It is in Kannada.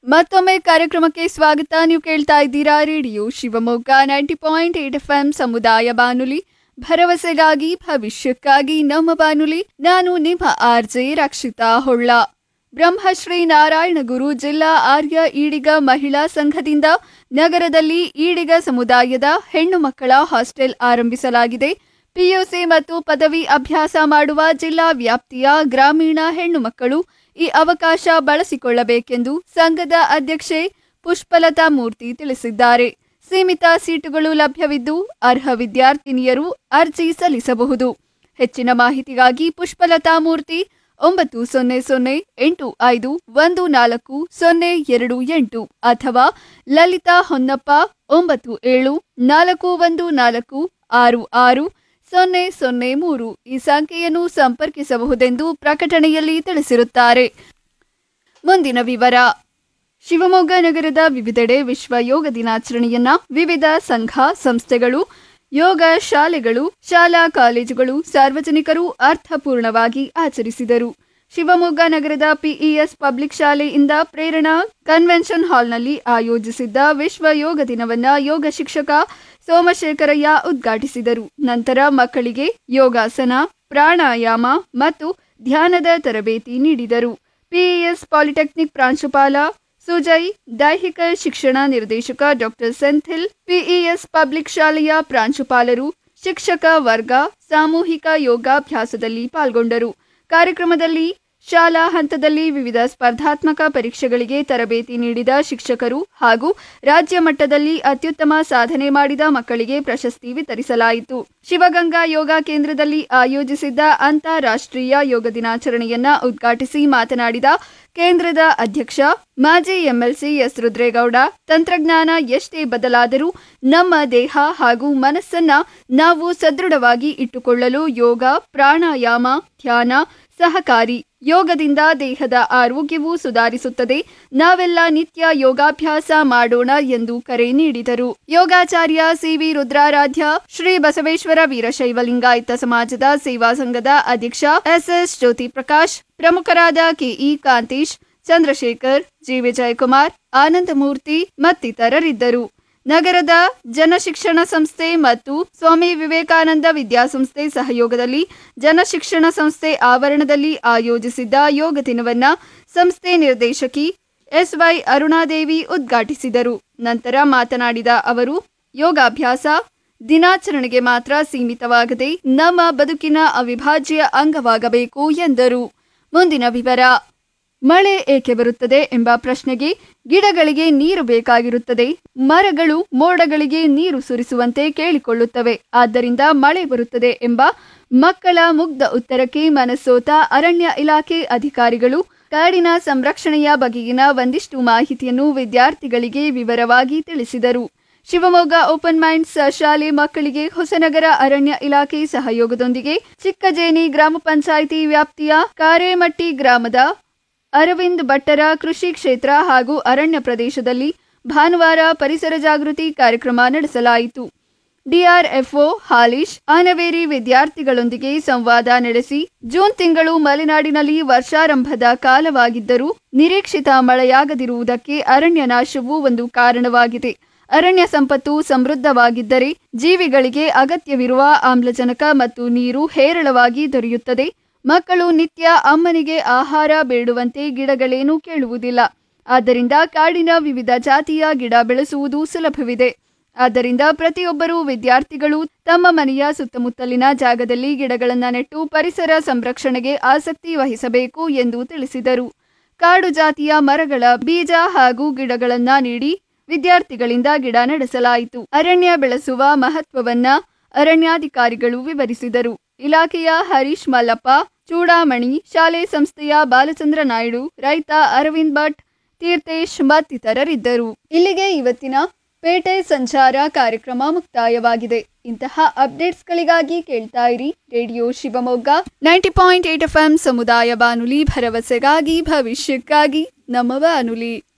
ಮತ್ತೊಮ್ಮೆ ಕಾರ್ಯಕ್ರಮಕ್ಕೆ ಸ್ವಾಗತ ನೀವು ಕೇಳ್ತಾ ಇದ್ದೀರಾ radio Shivamogga ninety point eight F M ಸಮುದಾಯ ಬಾನುಲಿ ಭರವಸೆಗಾಗಿ ಭವಿಷ್ಯಕ್ಕಾಗಿ ನಮ್ಮ ಬಾನುಲಿ ನಾನು ನಿಮ್ಮ ಆರ್ಜೆ ರಕ್ಷಿತಾ ಹೊಳ್ಳ ಬ್ರಹ್ಮಶ್ರೀ ನಾರಾಯಣ ಗುರು ಜಿಲ್ಲಾ ಆರ್ಯ ಈಡಿಗ ಮಹಿಳಾ ಸಂಘದಿಂದ ನಗರದಲ್ಲಿ ಈಡಿಗ ಸಮುದಾಯದ ಹೆಣ್ಣು ಮಕ್ಕಳ ಹಾಸ್ಟೆಲ್ ಆರಂಭಿಸಲಾಗಿದೆ ಪಿಯುಸಿ ಮತ್ತು ಪದವಿ ಅಭ್ಯಾಸ ಮಾಡುವ ಜಿಲ್ಲಾ ವ್ಯಾಪ್ತಿಯ ಗ್ರಾಮೀಣ ಹೆಣ್ಣು ಮಕ್ಕಳು ಈ ಅವಕಾಶ ಬಳಸಿಕೊಳ್ಳಬೇಕೆಂದು ಸಂಘದ ಅಧ್ಯಕ್ಷೆ ಪುಷ್ಪಲತಾ ಮೂರ್ತಿ ತಿಳಿಸಿದ್ದಾರೆ ಸೀಮಿತ ಸೀಟುಗಳು ಲಭ್ಯವಿದ್ದು ಅರ್ಹ ವಿದ್ಯಾರ್ಥಿನಿಯರು ಅರ್ಜಿ ಸಲ್ಲಿಸಬಹುದು ಹೆಚ್ಚಿನ ಮಾಹಿತಿಗಾಗಿ ಪುಷ್ಪಲತಾ ಮೂರ್ತಿ ಒಂಬತ್ತು ಸೊನ್ನೆ ಸೊನ್ನೆ ಎಂಟು ಐದು ಒಂದು ನಾಲ್ಕು ಸೊನ್ನೆ ಎರಡು ಎಂಟು ಅಥವಾ ಲಲಿತಾ ಹೊನ್ನಪ್ಪ ಒಂಬತ್ತು ಏಳು ನಾಲ್ಕು ಒಂದು ನಾಲ್ಕು ಆರು ಆರು ಸೊನ್ನೆ ಸೊನ್ನೆ ಮೂರು ಈ ಸಂಖ್ಯೆಯನ್ನು ಸಂಪರ್ಕಿಸಬಹುದೆಂದು ಪ್ರಕಟಣೆಯಲ್ಲಿ ತಿಳಿಸಿರುತ್ತಾರೆ ಮುಂದಿನ ವಿವರ ಶಿವಮೊಗ್ಗ ನಗರದ ವಿವಿಧೆಡೆ ವಿಶ್ವ ಯೋಗ ದಿನಾಚರಣೆಯನ್ನ ವಿವಿಧ ಸಂಘ ಸಂಸ್ಥೆಗಳು ಯೋಗ ಶಾಲೆಗಳು ಶಾಲಾ ಕಾಲೇಜುಗಳು ಸಾರ್ವಜನಿಕರು ಅರ್ಥಪೂರ್ಣವಾಗಿ ಆಚರಿಸಿದರು ಶಿವಮೊಗ್ಗ ನಗರದ ಪಿಇಎಸ್ ಪಬ್ಲಿಕ್ ಶಾಲೆಯಿಂದ ಪ್ರೇರಣಾ ಕನ್ವೆನ್ಷನ್ ಹಾಲ್ನಲ್ಲಿ ಆಯೋಜಿಸಿದ್ದ ವಿಶ್ವ ಯೋಗ ದಿನವನ್ನ ಯೋಗ ಶಿಕ್ಷಕ ಸೋಮಶೇಖರಯ್ಯ ಉದ್ಘಾಟಿಸಿದರು ನಂತರ ಮಕ್ಕಳಿಗೆ ಯೋಗಾಸನ ಪ್ರಾಣಾಯಾಮ ಮತ್ತು ಧ್ಯಾನದ ತರಬೇತಿ ನೀಡಿದರು ಪಿಇಎಸ್ ಪಾಲಿಟೆಕ್ನಿಕ್ ಪ್ರಾಂಶುಪಾಲ ಸುಜಯ್ ದೈಹಿಕ ಶಿಕ್ಷಣ ನಿರ್ದೇಶಕ ಡಾಕ್ಟರ್ ಸೆಂಥಿಲ್ ಪಿಇಎಸ್ ಪಬ್ಲಿಕ್ ಶಾಲೆಯ ಪ್ರಾಂಶುಪಾಲರು ಶಿಕ್ಷಕ ವರ್ಗ ಸಾಮೂಹಿಕ ಯೋಗಾಭ್ಯಾಸದಲ್ಲಿ ಪಾಲ್ಗೊಂಡರು ಕಾರ್ಯಕ್ರಮದಲ್ಲಿ ಶಾಲಾ ಹಂತದಲ್ಲಿ ವಿವಿಧ ಸ್ಪರ್ಧಾತ್ಮಕ ಪರೀಕ್ಷೆಗಳಿಗೆ ತರಬೇತಿ ನೀಡಿದ ಶಿಕ್ಷಕರು ಹಾಗೂ ರಾಜ್ಯ ಮಟ್ಟದಲ್ಲಿ ಅತ್ಯುತ್ತಮ ಸಾಧನೆ ಮಾಡಿದ ಮಕ್ಕಳಿಗೆ ಪ್ರಶಸ್ತಿ ವಿತರಿಸಲಾಯಿತು ಶಿವಗಂಗಾ ಯೋಗ ಕೇಂದ್ರದಲ್ಲಿ ಆಯೋಜಿಸಿದ್ದ ಅಂತಾರಾಷ್ಟ್ರೀಯ ಯೋಗ ದಿನಾಚರಣೆಯನ್ನ ಉದ್ಘಾಟಿಸಿ ಮಾತನಾಡಿದ ಕೇಂದ್ರದ ಅಧ್ಯಕ್ಷ ಮಾಜಿ ಎಂಎಲ್ಸಿ ಎಸ್ ರುದ್ರೇಗೌಡ ತಂತ್ರಜ್ಞಾನ ಎಷ್ಟೇ ಬದಲಾದರೂ ನಮ್ಮ ದೇಹ ಹಾಗೂ ಮನಸ್ಸನ್ನ ನಾವು ಸದೃಢವಾಗಿ ಇಟ್ಟುಕೊಳ್ಳಲು ಯೋಗ ಪ್ರಾಣಾಯಾಮ ಧ್ಯಾನ ಸಹಕಾರಿ ಯೋಗದಿಂದ ದೇಹದ ಆರೋಗ್ಯವು ಸುಧಾರಿಸುತ್ತದೆ ನಾವೆಲ್ಲ ನಿತ್ಯ ಯೋಗಾಭ್ಯಾಸ ಮಾಡೋಣ ಎಂದು ಕರೆ ನೀಡಿದರು ಯೋಗಾಚಾರ್ಯ ಸಿವಿ ರುದ್ರಾರಾಧ್ಯ ಶ್ರೀ ಬಸವೇಶ್ವರ ವೀರಶೈವ ಲಿಂಗಾಯತ ಸಮಾಜದ ಸೇವಾ ಸಂಘದ ಅಧ್ಯಕ್ಷ ಎಸ್ಎಸ್ ಜ್ಯೋತಿ ಪ್ರಕಾಶ್ ಪ್ರಮುಖರಾದ ಕೆಇ ಕಾಂತೇಶ್ ಚಂದ್ರಶೇಖರ್ ಜಿ ವಿಜಯಕುಮಾರ್ ಆನಂದಮೂರ್ತಿ ಮತ್ತಿತರರಿದ್ದರು ನಗರದ ಜನಶಿಕ್ಷಣ ಸಂಸ್ಥೆ ಮತ್ತು ಸ್ವಾಮಿ ವಿವೇಕಾನಂದ ವಿದ್ಯಾಸಂಸ್ಥೆ ಸಹಯೋಗದಲ್ಲಿ ಜನಶಿಕ್ಷಣ ಸಂಸ್ಥೆ ಆವರಣದಲ್ಲಿ ಆಯೋಜಿಸಿದ್ದ ಯೋಗ ದಿನವನ್ನ ಸಂಸ್ಥೆ ನಿರ್ದೇಶಕಿ ಎಸ್ವೈ ಅರುಣಾದೇವಿ ಉದ್ಘಾಟಿಸಿದರು ನಂತರ ಮಾತನಾಡಿದ ಅವರು ಯೋಗಾಭ್ಯಾಸ ದಿನಾಚರಣೆಗೆ ಮಾತ್ರ ಸೀಮಿತವಾಗದೆ ನಮ್ಮ ಬದುಕಿನ ಅವಿಭಾಜ್ಯ ಅಂಗವಾಗಬೇಕು ಎಂದರು ಮುಂದಿನ ವಿವರ ಮಳೆ ಏಕೆ ಬರುತ್ತದೆ ಎಂಬ ಪ್ರಶ್ನೆಗೆ ಗಿಡಗಳಿಗೆ ನೀರು ಬೇಕಾಗಿರುತ್ತದೆ ಮರಗಳು ಮೋಡಗಳಿಗೆ ನೀರು ಸುರಿಸುವಂತೆ ಕೇಳಿಕೊಳ್ಳುತ್ತವೆ ಆದ್ದರಿಂದ ಮಳೆ ಬರುತ್ತದೆ ಎಂಬ ಮಕ್ಕಳ ಮುಗ್ಧ ಉತ್ತರಕ್ಕೆ ಮನಸೋತ ಅರಣ್ಯ ಇಲಾಖೆ ಅಧಿಕಾರಿಗಳು ಕಾಡಿನ ಸಂರಕ್ಷಣೆಯ ಬಗೆಗಿನ ಒಂದಿಷ್ಟು ಮಾಹಿತಿಯನ್ನು ವಿದ್ಯಾರ್ಥಿಗಳಿಗೆ ವಿವರವಾಗಿ ತಿಳಿಸಿದರು ಶಿವಮೊಗ್ಗ ಓಪನ್ ಮೈಂಡ್ಸ್ ಶಾಲೆ ಮಕ್ಕಳಿಗೆ ಹೊಸನಗರ ಅರಣ್ಯ ಇಲಾಖೆ ಸಹಯೋಗದೊಂದಿಗೆ ಚಿಕ್ಕಜೇನಿ ಗ್ರಾಮ ಪಂಚಾಯಿತಿ ವ್ಯಾಪ್ತಿಯ ಕಾರೇಮಟ್ಟಿ ಗ್ರಾಮದ ಅರವಿಂದ್ ಭಟ್ಟರ ಕೃಷಿ ಕ್ಷೇತ್ರ ಹಾಗೂ ಅರಣ್ಯ ಪ್ರದೇಶದಲ್ಲಿ ಭಾನುವಾರ ಪರಿಸರ ಜಾಗೃತಿ ಕಾರ್ಯಕ್ರಮ ನಡೆಸಲಾಯಿತು ಡಿಆರ್ಎಫ್ಒ ಹಾಲಿಶ್ ಆನವೇರಿ ವಿದ್ಯಾರ್ಥಿಗಳೊಂದಿಗೆ ಸಂವಾದ ನಡೆಸಿ ಜೂನ್ ತಿಂಗಳು ಮಲೆನಾಡಿನಲ್ಲಿ ವರ್ಷಾರಂಭದ ಕಾಲವಾಗಿದ್ದರೂ ನಿರೀಕ್ಷಿತ ಮಳೆಯಾಗದಿರುವುದಕ್ಕೆ ಅರಣ್ಯ ನಾಶವು ಒಂದು ಕಾರಣವಾಗಿದೆ ಅರಣ್ಯ ಸಂಪತ್ತು ಸಮೃದ್ಧವಾಗಿದ್ದರೆ ಜೀವಿಗಳಿಗೆ ಅಗತ್ಯವಿರುವ ಆಮ್ಲಜನಕ ಮತ್ತು ನೀರು ಹೇರಳವಾಗಿ ದೊರೆಯುತ್ತದೆ ಮಕ್ಕಳು ನಿತ್ಯ ಅಮ್ಮನಿಗೆ ಆಹಾರ ಬೇಡುವಂತೆ ಗಿಡಗಳೇನೂ ಕೇಳುವುದಿಲ್ಲ ಆದ್ದರಿಂದ ಕಾಡಿನ ವಿವಿಧ ಜಾತಿಯ ಗಿಡ ಬೆಳೆಸುವುದು ಸುಲಭವಿದೆ ಆದ್ದರಿಂದ ಪ್ರತಿಯೊಬ್ಬರೂ ವಿದ್ಯಾರ್ಥಿಗಳು ತಮ್ಮ ಮನೆಯ ಸುತ್ತಮುತ್ತಲಿನ ಜಾಗದಲ್ಲಿ ಗಿಡಗಳನ್ನು ನೆಟ್ಟು ಪರಿಸರ ಸಂರಕ್ಷಣೆಗೆ ಆಸಕ್ತಿ ವಹಿಸಬೇಕು ಎಂದು ತಿಳಿಸಿದರು ಕಾಡು ಜಾತಿಯ ಮರಗಳ ಬೀಜ ಹಾಗೂ ಗಿಡಗಳನ್ನ ನೀಡಿ ವಿದ್ಯಾರ್ಥಿಗಳಿಂದ ಗಿಡ ನಡೆಸಲಾಯಿತು ಅರಣ್ಯ ಬೆಳೆಸುವ ಮಹತ್ವವನ್ನ ಅರಣ್ಯಾಧಿಕಾರಿಗಳು ವಿವರಿಸಿದರು ಇಲಾಖೆಯ ಹರೀಶ್ ಮಲ್ಲಪ್ಪ ಚೂಡಾಮಣಿ ಶಾಲೆ ಸಂಸ್ಥೆಯ ಬಾಲಚಂದ್ರ ನಾಯ್ಡು ರೈತ ಅರವಿಂದ್ ಭಟ್ ತೀರ್ಥೇಶ್ ಮತ್ತಿತರರಿದ್ದರು ಇಲ್ಲಿಗೆ ಇವತ್ತಿನ ಪೇಟೆ ಸಂಚಾರ ಕಾರ್ಯಕ್ರಮ ಮುಕ್ತಾಯವಾಗಿದೆ ಇಂತಹ ಅಪ್ಡೇಟ್ಸ್ಗಳಿಗಾಗಿ ಕೇಳ್ತಾ ಇರಿ radio Shivamogga ninety point eight F ಸಮುದಾಯ ಬಾನುಲಿ ಭರವಸೆಗಾಗಿ ಭವಿಷ್ಯಕ್ಕಾಗಿ ನಮ್ಮ ಬಾನುಲಿ